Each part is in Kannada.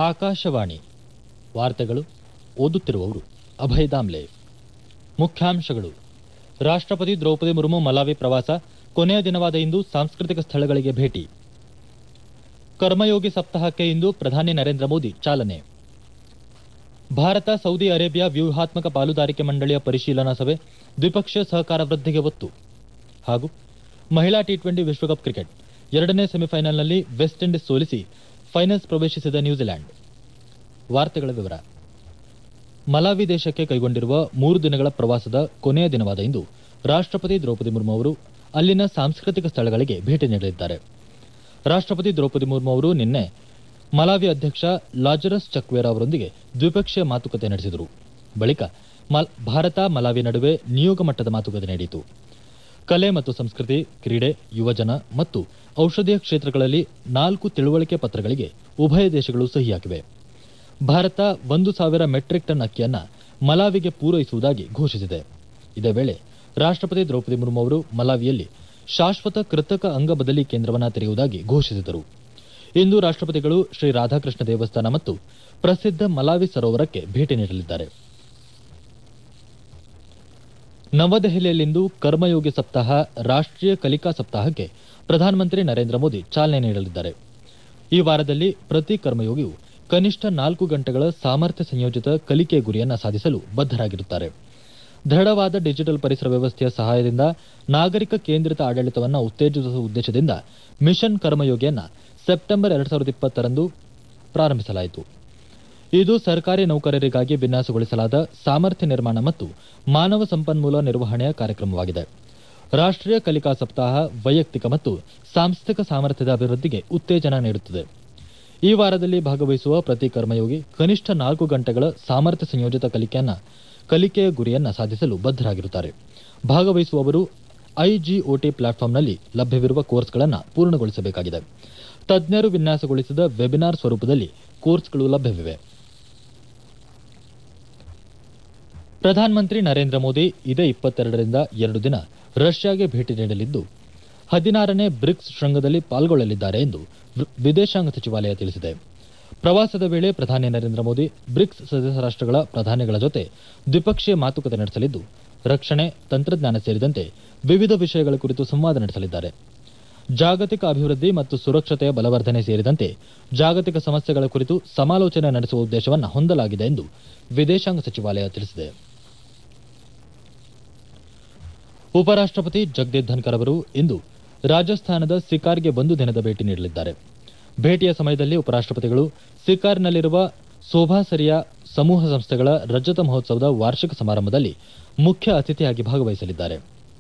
ಆಕಾಶವಾಣಿ ವಾರ್ತೆಗಳು ಓದುತ್ತಿರುವವರು ಅಭಯ್ ದಾಮ್ಲೆ ಮುಖ್ಯಾಂಶಗಳು ರಾಷ್ಟ್ರಪತಿ ದ್ರೌಪದಿ ಮುರ್ಮು ಮಲಾವಿ ಪ್ರವಾಸ ಕೊನೆಯ ದಿನವಾದ ಇಂದು ಸಾಂಸ್ಕೃತಿಕ ಸ್ಥಳಗಳಿಗೆ ಭೇಟಿ ಕರ್ಮಯೋಗಿ ಸಪ್ತಾಹಕ್ಕೆ ಇಂದು ಪ್ರಧಾನಿ ನರೇಂದ್ರ ಮೋದಿ ಚಾಲನೆ ಭಾರತ ಸೌದಿ ಅರೇಬಿಯಾ ವ್ಯೂಹಾತ್ಮಕ ಪಾಲುದಾರಿಕೆ ಮಂಡಳಿಯ ಪರಿಶೀಲನಾ ಸಭೆ ದ್ವಿಪಕ್ಷೀಯ ಸಹಕಾರ ವೃದ್ಧಿಗೆ ಒತ್ತು ಹಾಗೂ ಮಹಿಳಾ ಟಿ ಟ್ವೆಂಟಿ ವಿಶ್ವಕಪ್ ಕ್ರಿಕೆಟ್ ಎರಡನೇ ಸೆಮಿಫೈನಲ್ನಲ್ಲಿ ವೆಸ್ಟ್ ಇಂಡೀಸ್ ಸೋಲಿಸಿ ಫೈನಲ್ಸ್ ಪ್ರವೇಶಿಸಿದ ನ್ಯೂಜಿಲೆಂಡ್ ವಾರ್ತೆಗಳ ವಿವರ ಮಲಾವಿ ದೇಶಕ್ಕೆ ಕೈಗೊಂಡಿರುವ ಮೂರು ದಿನಗಳ ಪ್ರವಾಸದ ಕೊನೆಯ ದಿನವಾದ ಇಂದು ರಾಷ್ಟ್ರಪತಿ ದ್ರೌಪದಿ ಮುರ್ಮು ಅವರು ಅಲ್ಲಿನ ಸಾಂಸ್ಕೃತಿಕ ಸ್ಥಳಗಳಿಗೆ ಭೇಟಿ ನೀಡಲಿದ್ದಾರೆ ರಾಷ್ಟ್ರಪತಿ ದ್ರೌಪದಿ ಮುರ್ಮು ಅವರು ನಿನ್ನೆ ಮಲಾವಿ ಅಧ್ಯಕ್ಷ ಲಾಜರಸ್ ಚಕ್ವೇರಾ ಅವರೊಂದಿಗೆ ದ್ವಿಪಕ್ಷೀಯ ಮಾತುಕತೆ ನಡೆಸಿದರು ಬಳಿಕ ಮಲ್- ಭಾರತ ಮಲಾವಿ ನಡುವೆ ನಿಯೋಗ ಮಟ್ಟದ ಮಾತುಕತೆ ನಡೆಯಿತು ಕಲೆ ಮತ್ತು ಸಂಸ್ಕೃತಿ ಕ್ರೀಡೆ ಯುವಜನ ಮತ್ತು ಔಷಧೀಯ ಕ್ಷೇತ್ರಗಳಲ್ಲಿ ನಾಲ್ಕು ತಿಳುವಳಿಕೆ ಪತ್ರಗಳಿಗೆ ಉಭಯ ದೇಶಗಳು ಸಹಿ ಹಾಕಿವೆ ಭಾರತ ಒಂದು ಸಾವಿರ ಮೆಟ್ರಿಕ್ ಟನ್ ಅಕ್ಕಿಯನ್ನ ಮಲಾವಿಗೆ ಪೂರೈಸುವುದಾಗಿ ಘೋಷಿಸಿದೆ ಇದೇ ವೇಳೆ ರಾಷ್ಟ್ರಪತಿ ದ್ರೌಪದಿ ಮುರ್ಮು ಅವರು ಮಲಾವಿಯಲ್ಲಿ ಶಾಶ್ವತ ಕೃತಕ ಅಂಗ ಬದಲಿ ಕೇಂದ್ರವನ್ನ ತೆರೆಯುವುದಾಗಿ ಘೋಷಿಸಿದರು ಇಂದು ರಾಷ್ಟ್ರಪತಿಗಳು ಶ್ರೀ ರಾಧಾಕೃಷ್ಣ ದೇವಸ್ಥಾನ ಮತ್ತು ಪ್ರಸಿದ್ಧ ಮಲಾವಿ ಸರೋವರಕ್ಕೆ ಭೇಟಿ ನೀಡಲಿದ್ದಾರೆ ನವದೆಹಲಿಯಲ್ಲಿಂದು ಕರ್ಮಯೋಗಿ ಸಪ್ತಾಹ ರಾಷ್ಟ್ರೀಯ ಕಲಿಕಾ ಸಪ್ತಾಹಕ್ಕೆ ಪ್ರಧಾನಮಂತ್ರಿ ನರೇಂದ್ರ ಮೋದಿ ಚಾಲನೆ ನೀಡಲಿದ್ದಾರೆ ಈ ವಾರದಲ್ಲಿ ಪ್ರತಿ ಕರ್ಮಯೋಗಿಯು ಕನಿಷ್ಠ ನಾಲ್ಕು ಗಂಟೆಗಳ ಸಾಮರ್ಥ್ಯ ಸಂಯೋಜಿತ ಕಲಿಕೆ ಗುರಿಯನ್ನ ಸಾಧಿಸಲು ಬದ್ಧರಾಗಿರುತ್ತಾರೆ ದೃಢವಾದ ಡಿಜಿಟಲ್ ಪರಿಸರ ವ್ಯವಸ್ಥೆಯ ಸಹಾಯದಿಂದ ನಾಗರಿಕ ಕೇಂದ್ರಿತ ಆಡಳಿತವನ್ನು ಉತ್ತೇಜಿಸುವ ಉದ್ದೇಶದಿಂದ ಮಿಷನ್ ಕರ್ಮಯೋಗಿಯನ್ನ ಸೆಪ್ಟೆಂಬರ್ ಎರಡ್ ಸಾವಿರದ ಇಪ್ಪತ್ತರಂದು ಪ್ರಾರಂಭಿಸಲಾಯಿತು ಇದು ಸರ್ಕಾರಿ ನೌಕರರಿಗಾಗಿ ವಿನ್ಯಾಸಗೊಳಿಸಲಾದ ಸಾಮರ್ಥ್ಯ ನಿರ್ಮಾಣ ಮತ್ತು ಮಾನವ ಸಂಪನ್ಮೂಲ ನಿರ್ವಹಣೆಯ ಕಾರ್ಯಕ್ರಮವಾಗಿದೆ ರಾಷ್ಟ್ರೀಯ ಕಲಿಕಾ ಸಪ್ತಾಹ ವೈಯಕ್ತಿಕ ಮತ್ತು ಸಾಂಸ್ಥಿಕ ಸಾಮರ್ಥ್ಯದ ಅಭಿವೃದ್ಧಿಗೆ ಉತ್ತೇಜನ ನೀಡುತ್ತದೆ ಈ ವಾರದಲ್ಲಿ ಭಾಗವಹಿಸುವ ಪ್ರತಿ ಕರ್ಮಯೋಗಿ ಕನಿಷ್ಠ ನಾಲ್ಕು ಗಂಟೆಗಳ ಸಾಮರ್ಥ್ಯ ಸಂಯೋಜಿತ ಕಲಿಕೆಯನ್ನ ಕಲಿಕೆಯ ಗುರಿಯನ್ನ ಸಾಧಿಸಲು ಬದ್ಧರಾಗಿರುತ್ತಾರೆ ಭಾಗವಹಿಸುವವರು ಐಜಿಒಟಿ ಪ್ಲಾಟ್ಫಾರ್ಮ್ನಲ್ಲಿ ಲಭ್ಯವಿರುವ ಕೋರ್ಸ್ಗಳನ್ನು ಪೂರ್ಣಗೊಳಿಸಬೇಕಾಗಿದೆ ತಜ್ಞರು ವಿನ್ಯಾಸಗೊಳಿಸಿದ ವೆಬಿನಾರ್ ಸ್ವರೂಪದಲ್ಲಿ ಕೋರ್ಸ್ಗಳು ಲಭ್ಯವಿವೆ ಪ್ರಧಾನಮಂತ್ರಿ ನರೇಂದ್ರ ಮೋದಿ ಇದೇ ಇಪ್ಪತ್ತೆರಡರಿಂದ ಎರಡು ದಿನ ರಷ್ಯಾಗೆ ಭೇಟಿ ನೀಡಲಿದ್ದು ಹದಿನಾರನೇ ಬ್ರಿಕ್ಸ್ ಶೃಂಗದಲ್ಲಿ ಪಾಲ್ಗೊಳ್ಳಲಿದ್ದಾರೆ ಎಂದು ವ್- ವಿದೇಶಾಂಗ ಸಚಿವಾಲಯ ತಿಳಿಸಿದೆ ಪ್ರವಾಸದ ವೇಳೆ ಪ್ರಧಾನಿ ನರೇಂದ್ರ ಮೋದಿ ಬ್ರಿಕ್ಸ್ ಸದಸ್ಯ ರಾಷ್ಟ್ರಗಳ ಪ್ರಧಾನಿಗಳ ಜೊತೆ ದ್ವಿಪಕ್ಷೀಯ ಮಾತುಕತೆ ನಡೆಸಲಿದ್ದು ರಕ್ಷಣೆ ತಂತ್ರಜ್ಞಾನ ಸೇರಿದಂತೆ ವಿವಿಧ ವಿಷಯಗಳ ಕುರಿತು ಸಂವಾದ ನಡೆಸಲಿದ್ದಾರೆ ಜಾಗತಿಕ ಅಭಿವೃದ್ಧಿ ಮತ್ತು ಸುರಕ್ಷತೆಯ ಬಲವರ್ಧನೆ ಸೇರಿದಂತೆ ಜಾಗತಿಕ ಸಮಸ್ಯೆಗಳ ಕುರಿತು ಸಮಾಲೋಚನೆ ನಡೆಸುವ ಉದ್ದೇಶವನ್ನು ಹೊಂದಲಾಗಿದೆ ಎಂದು ವಿದೇಶಾಂಗ ಸಚಿವಾಲಯ ತಿಳಿಸಿದೆ ಉಪರಾಷ್ಟ್ರಪತಿ ಜಗದೀಪ್ ಧನ್ಕರ್ ಅವರು ಇಂದು ರಾಜಸ್ಥಾನದ ಸಿಕಾರ್ಗೆ ಒಂದು ದಿನದ ಭೇಟಿ ನೀಡಲಿದ್ದಾರೆ ಭೇಟಿಯ ಸಮಯದಲ್ಲಿ ಉಪರಾಷ್ಟ್ರಪತಿಗಳು ಸಿಕಾರ್ನಲ್ಲಿರುವ ಸೋಭಾಸರಿಯ ಸಮೂಹ ಸಂಸ್ಥೆಗಳ ರಜತ ಮಹೋತ್ಸವದ ವಾರ್ಷಿಕ ಸಮಾರಂಭದಲ್ಲಿ ಮುಖ್ಯ ಅತಿಥಿಯಾಗಿ ಭಾಗವಹಿಸಲಿದ್ದಾರೆ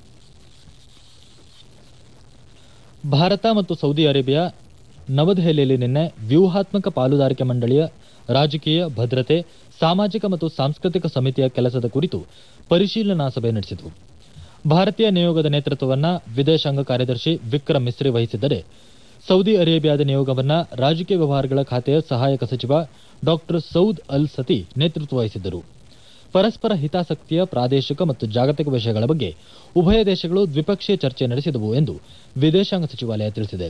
ಭಾರತ ಮತ್ತು ಸೌದಿ ಅರೇಬಿಯಾ ನವದೆಹಲಿಯಲ್ಲಿ ನಿನ್ನೆ ವ್ಯೂಹಾತ್ಮಕ ಪಾಲುದಾರಿಕೆ ಮಂಡಳಿಯ ರಾಜಕೀಯ ಭದ್ರತೆ ಸಾಮಾಜಿಕ ಮತ್ತು ಸಾಂಸ್ಕೃತಿಕ ಸಮಿತಿಯ ಕೆಲಸದ ಕುರಿತು ಪರಿಶೀಲನಾ ಸಭೆ ನಡೆಸಿದವು ಭಾರತೀಯ ನಿಯೋಗದ ನೇತೃತ್ವವನ್ನ ವಿದೇಶಾಂಗ ಕಾರ್ಯದರ್ಶಿ ವಿಕ್ರಮ್ ಮಿಸ್ರಿ ವಹಿಸಿದ್ದರೆ ಸೌದಿ ಅರೇಬಿಯಾದ ನಿಯೋಗವನ್ನ ರಾಜಕೀಯ ವ್ಯವಹಾರಗಳ ಖಾತೆಯ ಸಹಾಯಕ ಸಚಿವ ಡಾಕ್ಟರ್ ಸೌದ್ ಅಲ್ ಸತಿ ನೇತೃತ್ವ ವಹಿಸಿದ್ದರು ಪರಸ್ಪರ ಹಿತಾಸಕ್ತಿಯ ಪ್ರಾದೇಶಿಕ ಮತ್ತು ಜಾಗತಿಕ ವಿಷಯಗಳ ಬಗ್ಗೆ ಉಭಯ ದೇಶಗಳು ದ್ವಿಪಕ್ಷೀಯ ಚರ್ಚೆ ನಡೆಸಿದವು ಎಂದು ವಿದೇಶಾಂಗ ಸಚಿವಾಲಯ ತಿಳಿಸಿದೆ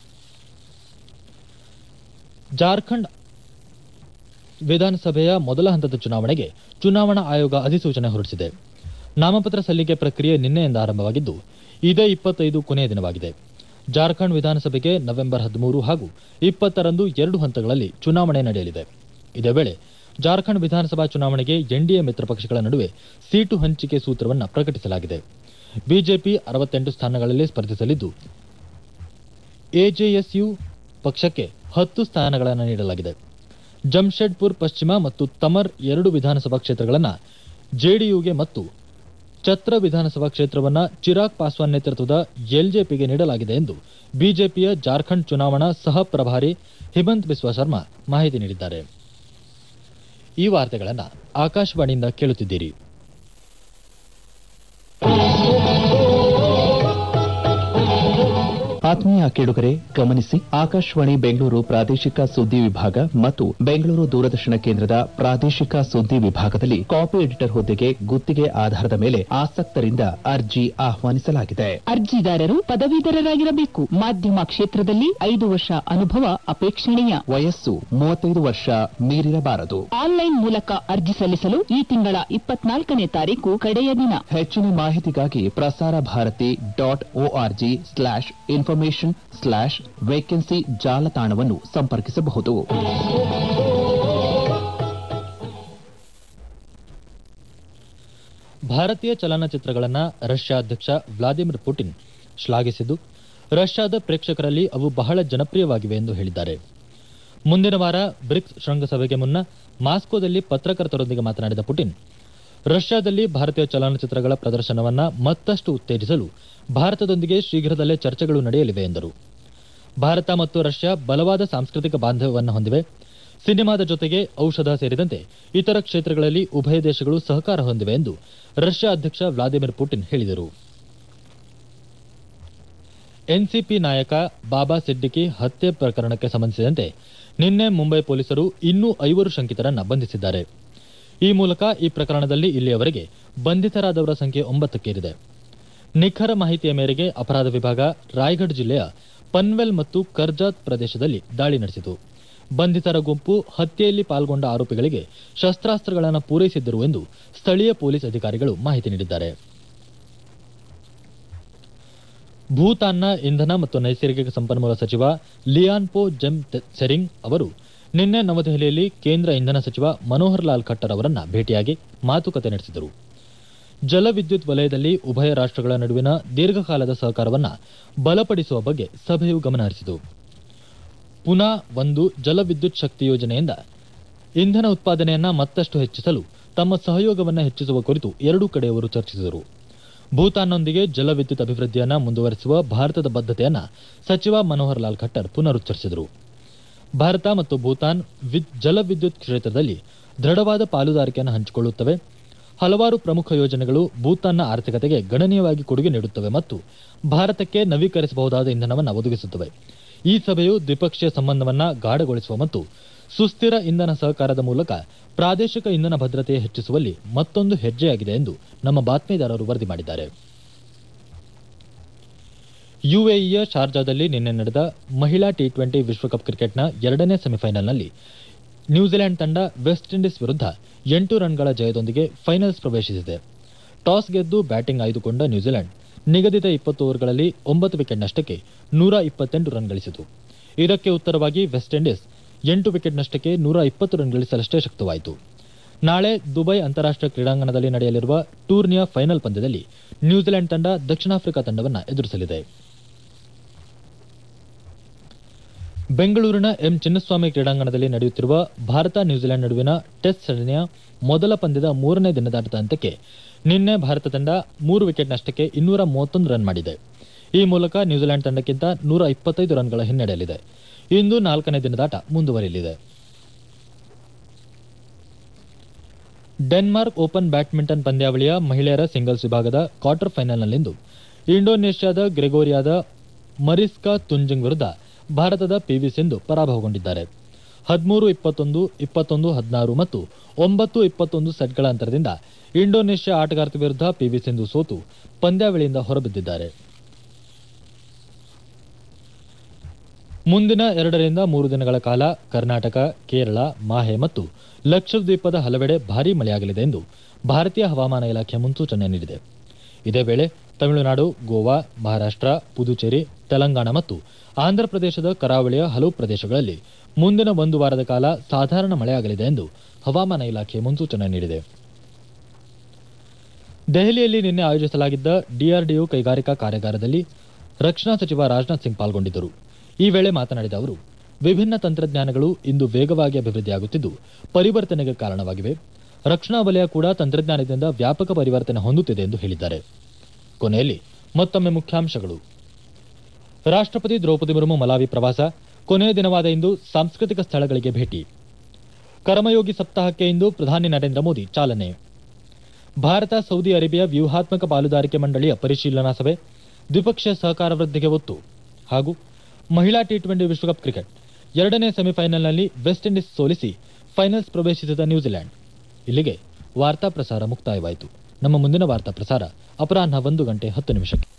ಜಾರ್ಖಂಡ್ ವಿಧಾನಸಭೆಯ ಮೊದಲ ಹಂತದ ಚುನಾವಣೆಗೆ ಚುನಾವಣಾ ಆಯೋಗ ಅಧಿಸೂಚನೆ ಹೊರಡಿಸಿದೆ ನಾಮಪತ್ರ ಸಲ್ಲಿಕೆ ಪ್ರಕ್ರಿಯೆ ನಿನ್ನೆಯಿಂದ ಆರಂಭವಾಗಿದ್ದು ಇದೇ ಇಪ್ಪತ್ತೈದು ಕೊನೆಯ ದಿನವಾಗಿದೆ ಜಾರ್ಖಂಡ್ ವಿಧಾನಸಭೆಗೆ ನವೆಂಬರ್ ಹದಿಮೂರು ಹಾಗೂ ಇಪ್ಪತ್ತರಂದು ಎರಡು ಹಂತಗಳಲ್ಲಿ ಚುನಾವಣೆ ನಡೆಯಲಿದೆ ಇದೇ ವೇಳೆ ಜಾರ್ಖಂಡ್ ವಿಧಾನಸಭಾ ಚುನಾವಣೆಗೆ ಎನ್ಡಿಎ ಮಿತ್ರ ಪಕ್ಷಗಳ ನಡುವೆ ಸೀಟು ಹಂಚಿಕೆ ಸೂತ್ರವನ್ನು ಪ್ರಕಟಿಸಲಾಗಿದೆ ಬಿಜೆಪಿ ಅರವತ್ತೆಂಟು ಸ್ಥಾನಗಳಲ್ಲಿ ಸ್ಪರ್ಧಿಸಲಿದ್ದು ಎಜೆಎಸ್ಯು ಪಕ್ಷಕ್ಕೆ ಹತ್ತು ಸ್ಥಾನಗಳನ್ನು ನೀಡಲಾಗಿದೆ ಜಮ್ಶೆಡ್ಪುರ್ ಪಶ್ಚಿಮ ಮತ್ತು ತಮರ್ ಎರಡು ವಿಧಾನಸಭಾ ಕ್ಷೇತ್ರಗಳನ್ನು ಜೆಡಿಯುಗೆ ಮತ್ತು ಛತ್ರ ವಿಧಾನಸಭಾ ಕ್ಷೇತ್ರವನ್ನ ಚಿರಾಗ್ ಪಾಸ್ವಾನ್ ನೇತೃತ್ವದ ಎಲ್ಜೆಪಿಗೆ ನೀಡಲಾಗಿದೆ ಎಂದು ಬಿಜೆಪಿಯ ಜಾರ್ಖಂಡ್ ಚುನಾವಣಾ ಸಹ ಪ್ರಭಾರಿ ಹಿಮಂತ್ ಬಿಸ್ವಾ ಶರ್ಮಾ ಮಾಹಿತಿ ನೀಡಿದ್ದಾರೆ ಈ ವಾರ್ತೆಗಳನ್ನು ಆಕಾಶವಾಣಿಯಿಂದ ಕೇಳುತ್ತಿದ್ದೀರಿ ಆತ್ಮೀಯ ಕೇಳುಗರೆ ಗಮನಿಸಿ ಆಕಾಶವಾಣಿ ಬೆಂಗಳೂರು ಪ್ರಾದೇಶಿಕ ಸುದ್ದಿ ವಿಭಾಗ ಮತ್ತು ಬೆಂಗಳೂರು ದೂರದರ್ಶನ ಕೇಂದ್ರದ ಪ್ರಾದೇಶಿಕ ಸುದ್ದಿ ವಿಭಾಗದಲ್ಲಿ ಕಾಪಿ ಎಡಿಟರ್ ಹುದ್ದೆಗೆ ಗುತ್ತಿಗೆ ಆಧಾರದ ಮೇಲೆ ಆಸಕ್ತರಿಂದ ಅರ್ಜಿ ಆಹ್ವಾನಿಸಲಾಗಿದೆ ಅರ್ಜಿದಾರರು ಪದವೀಧರರಾಗಿರಬೇಕು ಮಾಧ್ಯಮ ಕ್ಷೇತ್ರದಲ್ಲಿ ಐದು ವರ್ಷ ಅನುಭವ ಅಪೇಕ್ಷಣೀಯ ವಯಸ್ಸು ಮೂವತ್ತೈದು ವರ್ಷ ಮೀರಿರಬಾರದು ಆನ್ಲೈನ್ ಮೂಲಕ ಅರ್ಜಿ ಸಲ್ಲಿಸಲು ಈ ತಿಂಗಳ ಇಪ್ಪತ್ನಾಲ್ಕನೇ ತಾರೀಕು ಕಡೆಯ ದಿನ ಹೆಚ್ಚಿನ ಮಾಹಿತಿಗಾಗಿ Prasar Bharati dot O R G slash information slash vacancy ಜಾಲತಾಣವನ್ನು ಸಂಪರ್ಕಿಸಬಹುದು ಭಾರತೀಯ ಚಲನಚಿತ್ರಗಳನ್ನು ರಷ್ಯಾ ಅಧ್ಯಕ್ಷ ವ್ಲಾದಿಮಿರ್ ಪುಟಿನ್ ಶ್ಲಾಘಿಸಿದ್ದು ರಷ್ಯಾದ ಪ್ರೇಕ್ಷಕರಲ್ಲಿ ಅವು ಬಹಳ ಜನಪ್ರಿಯವಾಗಿವೆ ಎಂದು ಹೇಳಿದ್ದಾರೆ ಮುಂದಿನ ವಾರ ಬ್ರಿಕ್ಸ್ ಶೃಂಗಸಭೆಗೆ ಮುನ್ನ ಮಾಸ್ಕೋದಲ್ಲಿ ಪತ್ರಕರ್ತರೊಂದಿಗೆ ಮಾತನಾಡಿದ ಪುಟಿನ್ ರಷ್ಯಾದಲ್ಲಿ ಭಾರತೀಯ ಚಲನಚಿತ್ರಗಳ ಪ್ರದರ್ಶನವನ್ನ ಮತ್ತಷ್ಟು ಉತ್ತೇಜಿಸಲು ಭಾರತದೊಂದಿಗೆ ಶೀಘ್ರದಲ್ಲೇ ಚರ್ಚೆಗಳು ನಡೆಯಲಿವೆ ಎಂದರು ಭಾರತ ಮತ್ತು ರಷ್ಯಾ ಬಲವಾದ ಸಾಂಸ್ಕೃತಿಕ ಬಾಂಧವ್ಯವನ್ನು ಹೊಂದಿವೆ ಸಿನಿಮಾದ ಜೊತೆಗೆ ಔಷಧ ಸೇರಿದಂತೆ ಇತರ ಕ್ಷೇತ್ರಗಳಲ್ಲಿ ಉಭಯ ದೇಶಗಳು ಸಹಕಾರ ಹೊಂದಿವೆ ಎಂದು ರಷ್ಯಾ ಅಧ್ಯಕ್ಷ ವ್ಲಾದಿಮಿರ್ ಪುಟಿನ್ ಹೇಳಿದರು ಎನ್ಸಿಪಿ ನಾಯಕ ಬಾಬಾ ಸಿದ್ದಿಕಿ ಹತ್ಯೆ ಪ್ರಕರಣಕ್ಕೆ ಸಂಬಂಧಿಸಿದಂತೆ ನಿನ್ನೆ ಮುಂಬೈ ಪೊಲೀಸರು ಇನ್ನೂ ಐವರು ಶಂಕಿತರನ್ನ ಬಂಧಿಸಿದ್ದಾರೆ ಈ ಮೂಲಕ ಈ ಪ್ರಕರಣದಲ್ಲಿ ಇಲ್ಲಿಯವರೆಗೆ ಬಂಧಿತರಾದವರ ಸಂಖ್ಯೆ ಒಂಬತ್ತಕ್ಕೇರಿದೆ ನಿಖರ ಮಾಹಿತಿಯ ಮೇರೆಗೆ ಅಪರಾಧ ವಿಭಾಗ ರಾಯ್ಗಢ್ ಜಿಲ್ಲೆಯ ಪನ್ವೆಲ್ ಮತ್ತು ಕರ್ಜಾತ್ ಪ್ರದೇಶದಲ್ಲಿ ದಾಳಿ ನಡೆಸಿತು ಬಂಧಿತರ ಗುಂಪು ಹತ್ಯೆಯಲ್ಲಿ ಪಾಲ್ಗೊಂಡ ಆರೋಪಿಗಳಿಗೆ ಶಸ್ತ್ರಾಸ್ತ್ರಗಳನ್ನು ಪೂರೈಸಿದ್ದರು ಎಂದು ಸ್ಥಳೀಯ ಪೊಲೀಸ್ ಅಧಿಕಾರಿಗಳು ಮಾಹಿತಿ ನೀಡಿದ್ದಾರೆ ಭೂತಾನ್ನ ಇಂಧನ ಮತ್ತು ನೈಸರ್ಗಿಕ ಸಂಪನ್ಮೂಲ ಸಚಿವ ಲಿಯಾನ್ಪೋ ಜೆಮ್ ತೆ- ಸೆರಿಂಗ್ ಅವರು ನಿನ್ನೆ ನವದೆಹಲಿಯಲ್ಲಿ ಕೇಂದ್ರ ಇಂಧನ ಸಚಿವ ಮನೋಹರ್ ಲಾಲ್ ಖಟ್ಟರ್ ಅವರನ್ನ ಭೇಟಿಯಾಗಿ ಮಾತುಕತೆ ನಡೆಸಿದರು ಜಲವಿದ್ಯುತ್ ವಲಯದಲ್ಲಿ ಉಭಯ ರಾಷ್ಟ್ರಗಳ ನಡುವಿನ ದೀರ್ಘಕಾಲದ ಸಹಕಾರವನ್ನ ಬಲಪಡಿಸುವ ಬಗ್ಗೆ ಸಭೆಯು ಗಮನಹರಿಸಿತು ಪುನಾ ಒಂದು ಜಲವಿದ್ಯುತ್ ಶಕ್ತಿ ಯೋಜನೆಯಿಂದ ಇಂಧನ ಉತ್ಪಾದನೆಯನ್ನ ಮತ್ತಷ್ಟು ಹೆಚ್ಚಿಸಲು ತಮ್ಮ ಸಹಯೋಗವನ್ನ ಹೆಚ್ಚಿಸುವ ಕುರಿತು ಎರಡೂ ಕಡೆಯವರು ಚರ್ಚಿಸಿದರು ಭೂತಾನ್ನೊಂದಿಗೆ ಜಲವಿದ್ಯುತ್ ಅಭಿವೃದ್ಧಿಯನ್ನ ಮುಂದುವರೆಸುವ ಭಾರತದ ಬದ್ಧತೆಯನ್ನ ಸಚಿವ ಮನೋಹರ್ ಲಾಲ್ ಖಟ್ಟರ್ ಪುನರುಚ್ಚರಿಸಿದರು ಭಾರತ ಮತ್ತು ಭೂತಾನ್ ವಿದ್- ಜಲವಿದ್ಯುತ್ ಕ್ಷೇತ್ರದಲ್ಲಿ ದೃಢವಾದ ಪಾಲುದಾರಿಕೆಯನ್ನು ಹಂಚಿಕೊಳ್ಳುತ್ತವೆ ಹಲವಾರು ಪ್ರಮುಖ ಯೋಜನೆಗಳು ಭೂತಾನ್ನ ಆರ್ಥಿಕತೆಗೆ ಗಣನೀಯವಾಗಿ ಕೊಡುಗೆ ನೀಡುತ್ತವೆ ಮತ್ತು ಭಾರತಕ್ಕೆ ನವೀಕರಿಸಬಹುದಾದ ಇಂಧನವನ್ನು ಒದಗಿಸುತ್ತವೆ ಈ ಸಭೆಯು ದ್ವಿಪಕ್ಷೀಯ ಸಂಬಂಧವನ್ನ ಗಾಢಗೊಳಿಸುವ ಮತ್ತು ಸುಸ್ಥಿರ ಇಂಧನ ಸಹಕಾರದ ಮೂಲಕ ಪ್ರಾದೇಶಿಕ ಇಂಧನ ಭದ್ರತೆ ಹೆಚ್ಚಿಸುವಲ್ಲಿ ಮತ್ತೊಂದು ಹೆಜ್ಜೆಯಾಗಿದೆ ಎಂದು ನಮ್ಮ ಬಾತ್ಮೀದಾರರು ವರದಿ ಮಾಡಿದ್ದಾರೆ ಯುಎಇಯ ಶಾರ್ಜಾದಲ್ಲಿ ನಿನ್ನೆ ನಡೆದ ಮಹಿಳಾ ಟಿ ಟ್ವೆಂಟಿ ವಿಶ್ವಕಪ್ ಕ್ರಿಕೆಟ್ನ ಎರಡನೇ ಸೆಮಿಫೈನಲ್ನಲ್ಲಿ ನ್ಯೂಜಿಲೆಂಡ್ ತಂಡ ವೆಸ್ಟ್ ಇಂಡೀಸ್ ವಿರುದ್ಧ ಎಂಟು ರನ್ಗಳ ಜಯದೊಂದಿಗೆ ಫೈನಲ್ಸ್ ಪ್ರವೇಶಿಸಿದೆ ಟಾಸ್ ಗೆದ್ದು ಬ್ಯಾಟಿಂಗ್ ಆಯ್ದುಕೊಂಡ ನ್ಯೂಜಿಲೆಂಡ್ ನಿಗದಿತ ಇಪ್ಪತ್ತು ಓವರ್ಗಳಲ್ಲಿ ಒಂಬತ್ತು ವಿಕೆಟ್ ನಷ್ಟಕ್ಕೆ ನೂರ ಇಪ್ಪತ್ತೆಂಟು ರನ್ ಗಳಿಸಿತು ಇದಕ್ಕೆ ಉತ್ತರವಾಗಿ ವೆಸ್ಟ್ ಇಂಡೀಸ್ ಎಂಟು ವಿಕೆಟ್ ನಷ್ಟಕ್ಕೆ ನೂರ ಇಪ್ಪತ್ತು ರನ್ ಗಳಿಸಲಷ್ಟೇ ಶಕ್ತವಾಯಿತು ನಾಳೆ ದುಬೈ ಅಂತಾರಾಷ್ಟ್ರೀಯ ಕ್ರೀಡಾಂಗಣದಲ್ಲಿ ನಡೆಯಲಿರುವ ಟೂರ್ನಿಯ ಫೈನಲ್ ಪಂದ್ಯದಲ್ಲಿ ನ್ಯೂಜಿಲೆಂಡ್ ತಂಡ ದಕ್ಷಿಣ ಆಫ್ರಿಕಾ ತಂಡವನ್ನು ಎದುರಿಸಲಿದೆ ಬೆಂಗಳೂರಿನ ಎಂ ಚಿನ್ನಸ್ವಾಮಿ ಕ್ರೀಡಾಂಗಣದಲ್ಲಿ ನಡೆಯುತ್ತಿರುವ ಭಾರತ ನ್ಯೂಜಿಲೆಂಡ್ ನಡುವಿನ ಟೆಸ್ಟ್ ಸರಣಿಯ ಮೊದಲ ಪಂದ್ಯದ ಮೂರನೇ ದಿನದಾಟದ ಹಂತಕ್ಕೆ ನಿನ್ನೆ ಭಾರತ ತಂಡ ಮೂರು ವಿಕೆಟ್ ನಷ್ಟಕ್ಕೆ ಇನ್ನೂರ ಮೂವತ್ತೊಂದು ರನ್ ಮಾಡಿದೆ ಈ ಮೂಲಕ ನ್ಯೂಜಿಲೆಂಡ್ ತಂಡಕ್ಕಿಂತ ನೂರ ಇಪ್ಪತ್ತೈದು ರನ್ಗಳ ಹಿನ್ನಡೆಯಲ್ಲಿದೆ ಇಂದು ನಾಲ್ಕನೇ ದಿನದಾಟ ಮುಂದುವರಿಯಲಿದೆ ಡೆನ್ಮಾರ್ಕ್ ಓಪನ್ ಬ್ಯಾಡ್ಮಿಂಟನ್ ಪಂದ್ಯಾವಳಿಯ ಮಹಿಳೆಯರ ಸಿಂಗಲ್ಸ್ ವಿಭಾಗದ ಕ್ವಾರ್ಟರ್ ಫೈನಲ್ನಲ್ಲಿಂದು ಇಂಡೋನೇಷ್ಯಾದ ಗ್ರೆಗೋರಿಯಾದ ಮರಿಸ್ಕಾ ತುಂಜಿಂಗ್ ವಿರುದ್ಧ ಭಾರತದ ಪಿವಿ ಸಿಂಧು ಪರಾಭವಗೊಂಡಿದ್ದಾರೆ ಹದಿಮೂರು ಇಪ್ಪತ್ತೊಂದು ಇಪ್ಪತ್ತೊಂದು ಹದಿನಾರು ಮತ್ತು ಒಂಬತ್ತು ಇಪ್ಪತ್ತೊಂದು ಸೆಟ್ಗಳ ಅಂತರದಿಂದ ಇಂಡೋನೇಷ್ಯಾ ಆಟಗಾರ್ತಿ ವಿರುದ್ಧ ಪಿವಿ ಸಿಂಧು ಸೋತು ಪಂದ್ಯಾವಳಿಯಿಂದ ಹೊರಬಿದ್ದಿದ್ದಾರೆ ಮುಂದಿನ ಎರಡರಿಂದ ಮೂರು ದಿನಗಳ ಕಾಲ ಕರ್ನಾಟಕ ಕೇರಳ ಮಾಹೆ ಮತ್ತು ಲಕ್ಷದ್ವೀಪದ ಹಲವೆಡೆ ಭಾರೀ ಮಳೆಯಾಗಲಿದೆ ಎಂದು ಭಾರತೀಯ ಹವಾಮಾನ ಇಲಾಖೆ ಮುನ್ಸೂಚನೆ ನೀಡಿದೆ ಇದೇ ವೇಳೆ ತಮಿಳುನಾಡು ಗೋವಾ ಮಹಾರಾಷ್ಟ್ರ ಪುದುಚೇರಿ ತೆಲಂಗಾಣ ಮತ್ತು ಆಂಧ್ರಪ್ರದೇಶದ ಕರಾವಳಿಯ ಹಲವು ಪ್ರದೇಶಗಳಲ್ಲಿ ಮುಂದಿನ ಒಂದು ವಾರದ ಕಾಲ ಸಾಧಾರಣ ಮಳೆಯಾಗಲಿದೆ ಎಂದು ಹವಾಮಾನ ಇಲಾಖೆ ಮುನ್ಸೂಚನೆ ನೀಡಿದೆ ದೆಹಲಿಯಲ್ಲಿ ನಿನ್ನೆ ಆಯೋಜಿಸಲಾಗಿದ್ದ ಡಿಆರ್ಡಿಒ ಕೈಗಾರಿಕಾ ಕಾರ್ಯಾಗಾರದಲ್ಲಿ ರಕ್ಷಣಾ ಸಚಿವ ರಾಜನಾಥ್ ಸಿಂಗ್ ಪಾಲ್ಗೊಂಡಿದ್ದರು ಈ ವೇಳೆ ಮಾತನಾಡಿದ ಅವರು ವಿಭಿನ್ನ ತಂತ್ರಜ್ಞಾನಗಳು ಇಂದು ವೇಗವಾಗಿ ಅಭಿವೃದ್ಧಿಯಾಗುತ್ತಿದ್ದು ಪರಿವರ್ತನೆಗೆ ಕಾರಣವಾಗಿವೆ ರಕ್ಷಣಾ ವಲಯ ಕೂಡ ತಂತ್ರಜ್ಞಾನದಿಂದ ವ್ಯಾಪಕ ಪರಿವರ್ತನೆ ಹೊಂದುತ್ತಿದೆ ಎಂದು ಹೇಳಿದ್ದಾರೆ ಕೊನೆಯಲ್ಲಿ ಮತ್ತೊಮ್ಮೆ ಮುಖ್ಯಾಂಶಗಳು ರಾಷ್ಟ್ರಪತಿ ದ್ರೌಪದಿ ಮುರ್ಮು ಮಲಾವಿ ಪ್ರವಾಸ ಕೊನೆಯ ದಿನವಾದ ಇಂದು ಸಾಂಸ್ಕೃತಿಕ ಸ್ಥಳಗಳಿಗೆ ಭೇಟಿ ಕರ್ಮಯೋಗಿ ಸಪ್ತಾಹಕ್ಕೆ ಇಂದು ಪ್ರಧಾನಿ ನರೇಂದ್ರ ಮೋದಿ ಚಾಲನೆ ಭಾರತ ಸೌದಿ ಅರೇಬಿಯಾ ವ್ಯೂಹಾತ್ಮಕ ಪಾಲುದಾರಿಕೆ ಮಂಡಳಿಯ ಪರಿಶೀಲನಾ ಸಭೆ ದ್ವಿಪಕ್ಷೀಯ ಸಹಕಾರ ವೃದ್ಧಿಗೆ ಒತ್ತು ಹಾಗೂ ಮಹಿಳಾ ಟಿ ಟ್ವೆಂಟಿ ವಿಶ್ವಕಪ್ ಕ್ರಿಕೆಟ್ ಎರಡನೇ ಸೆಮಿಫೈನಲ್ನಲ್ಲಿ ವೆಸ್ಟ್ ಇಂಡೀಸ್ ಸೋಲಿಸಿ ಫೈನಲ್ಸ್ ಪ್ರವೇಶಿಸಿದ ನ್ಯೂಜಿಲೆಂಡ್ ಇಲ್ಲಿಗೆ ವಾರ್ತಾ ಪ್ರಸಾರ ಮುಕ್ತಾಯವಾಯಿತು ನಮ್ಮ ಮುಂದಿನ ವಾರ್ತಾ ಪ್ರಸಾರ ಅಪರಾಹ್ನ ಒಂದು ಗಂಟೆ ಹತ್ತು ನಿಮಿಷಕ್ಕೆ